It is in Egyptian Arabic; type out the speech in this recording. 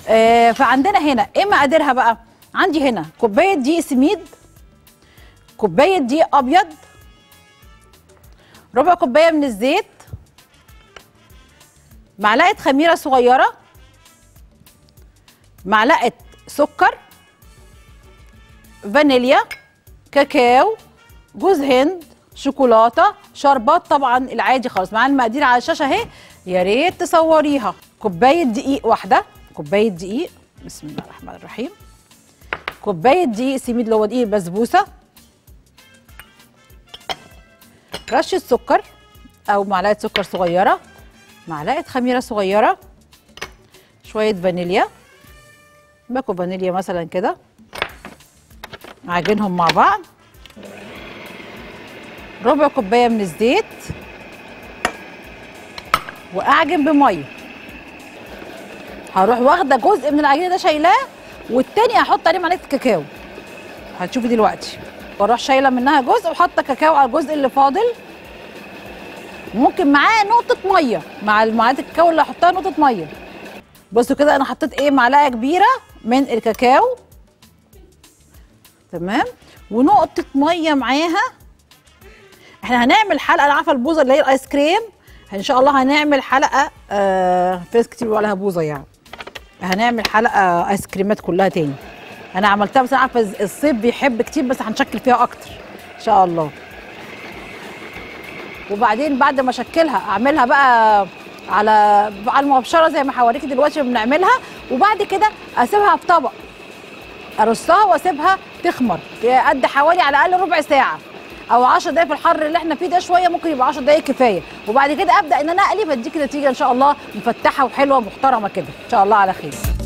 آه فعندنا هنا ايه مقاديرها بقى عندي هنا كوبايه دقيق سميد كوبايه دقيق ابيض ربع كوبايه من الزيت معلقه خميره صغيره معلقه سكر فانيليا كاكاو جوز هند شوكولاته شربات طبعا العادي خالص معانا المقادير على الشاشه اهي يا ريت تصوريها كوبايه دقيق واحده كوبايه دقيق بسم الله الرحمن الرحيم كوبايه دقيق سميد اللي هو دقيق البسبوسه رشه سكر او معلقه سكر صغيره معلقه خميره صغيره شويه فانيليا باكو فانيليا مثلا كده عاجنهم مع بعض ربع كوبايه من الزيت واعجن بميه هروح واخده جزء من العجينه ده شايلاه والتاني هحط عليه معلقه كاكاو هتشوفي دلوقتي واروح شايله منها جزء وحاطه كاكاو على الجزء اللي فاضل ممكن معاه نقطه ميه مع معلقه الكاكاو اللي هحطها نقطه ميه بصوا كده انا حطيت ايه معلقه كبيره من الكاكاو تمام ونقطه ميه معاها احنا هنعمل حلقه انا عارفه البوظه اللي هي الايس كريم ان شاء الله هنعمل حلقه آه في ناس كتير بيقولوا عليها بوظه يعني هنعمل حلقه ايس كريمات كلها تاني انا عملتها بس أنا عارفه الصيف بيحب كتير بس هنشكل فيها اكتر ان شاء الله وبعدين بعد ما اشكلها اعملها بقى على على المبشره زي ما هوريكي دلوقتي بنعملها وبعد كده اسيبها في طبق ارصها واسيبها تخمر قد حوالي على الاقل ربع ساعه او 10 دقايق في الحر اللي احنا فيه ده شويه ممكن يبقى 10 دقايق كفايه وبعد كده ابدا ان انا اقلب اديك نتيجه ان شاء الله مفتحه وحلوه محترمه كده ان شاء الله على خير